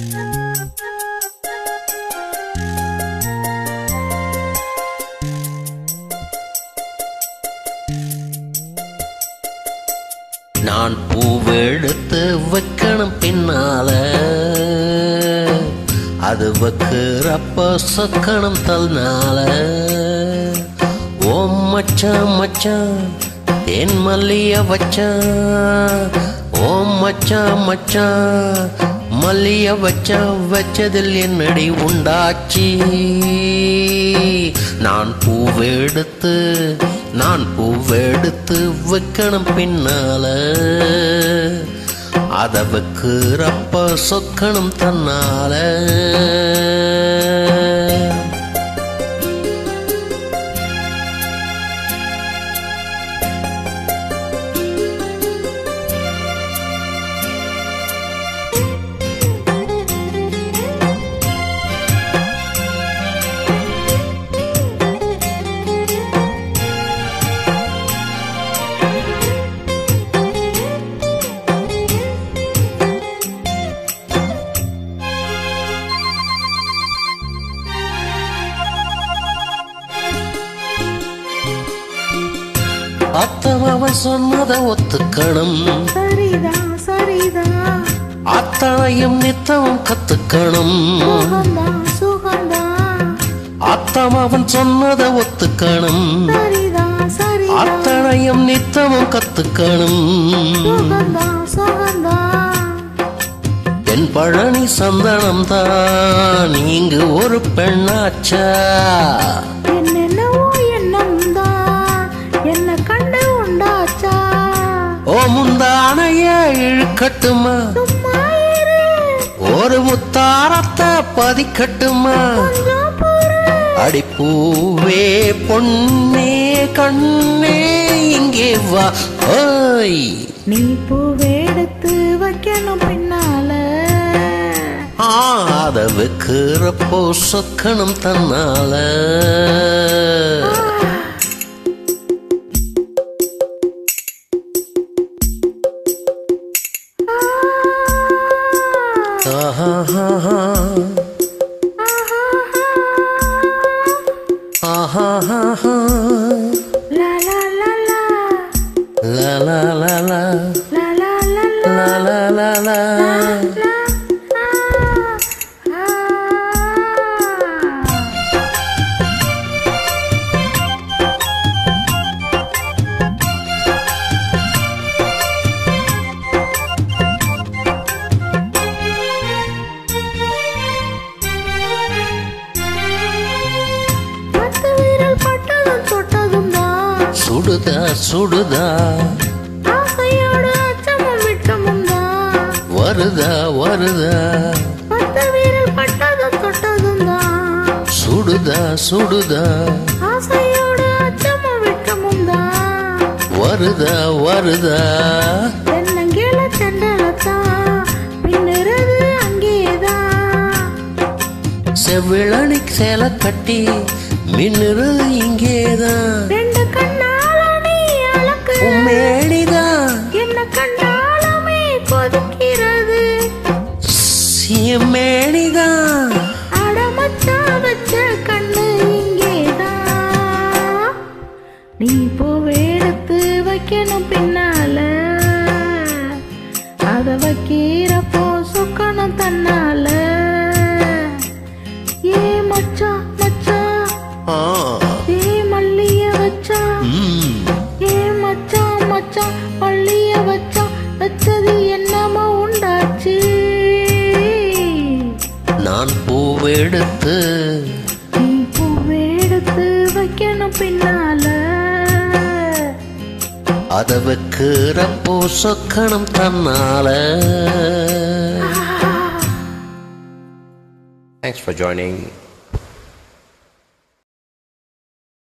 நான் பூவெடுத்து வைக்கணும் பின்னால அது வைக்கிறப்ப சொக்கணும் தல்னால ஓ மச்சான் மச்சான் தேன் மல்லிய வச்சான் ஓ மச்சான் மச்சான் மல்லிய வச்சா வச்சதில் என்னடி உண்டாச்சி நான் பூவெடுத்து நான் பூவெடுத்து வைக்கணும் பின்னால அத வைக்கிறப்ப சொக்கணும் தன்னால அத்தவன் சொன்னதை ஒத்துக்கணும் சரிதா சரிதா அத்தனையும் நித்தமும் கத்துக்கணும் சுகந்தா சுகந்தா அத்தமவன் சொன்னதை ஒத்துக்கணும் சரிதா சரிதா அத்தனையும் நித்தமும் கத்துக்கணும் சுகந்தா சுகந்தா என் பழனி சந்தனம் தான் இங்கு ஒரு பெண்ணாச்சா என்னென்னவோ எண்ணம்தா என்ன கண்டு உண்டாச்சா ஓ முந்தானைய இழுக்கட்டுமா சும்மா இரு ஒரு முத்தாரத்தை பதிக்கட்டுமா கொஞ்சம் பொறு அடிப்பூவே பொன்னே கண்ணே இங்கே வா ஓய் நீ பூவெடுத்து வைக்கணும் பின்னால ஆ, அத வைக்கிறப்போ சொக்கணும் தன்னால ஆஹாஹாஹா. ஆஹாஹாஹா. லா லா லா லா லா லா லா லா. லா லா லா லா லா லா லா லா. லா ஆ ஆ பத்து விரல் பட்டதும் தொட்டதும் தான் சுடுதா சுடுதா ஆசையோடு அச்சமும் விட்டமும் தான் வருதா வருதா பத்து விரல் பட்டதும் தொட்டதும் தான் சுடுதா சுடுதா ஆசையோடு அச்சமும் விட்டமும் தான் வருதா வருதா தென்னங்கீழ செண்டலத்தான் பின்னிறது அங்கேதான் செவ்விழனி சேலை கட்டி மின்னுறது இங்கேதான் ரெண்டு கண்ணால நீ அளக்கு உம்மேடிதான் என்ன கண்டாலுமே கொதிக்கிறது சியமேடிதான் அடமச்சா வச்ச கண்ணு இங்கேதான் நீ பூவெடுத்து வைக்கணும் பின்னால அத வைக்கிறப்போ சுக்கணும் தன்னால ஏ மச்சா மச்சா ஆ, ஏ மல்லிய வச்சா ம், ஏ மச்சா மச்சா மல்லிய வச்சா வச்சது என்னமோ உண்டாச்சு நான் பூவெடுத்து நீ பூவெடுத்து வைக்கணும் பின்னால அத வைக்கிறப்போ சொக்கணும் தன்னால Thanks for joining.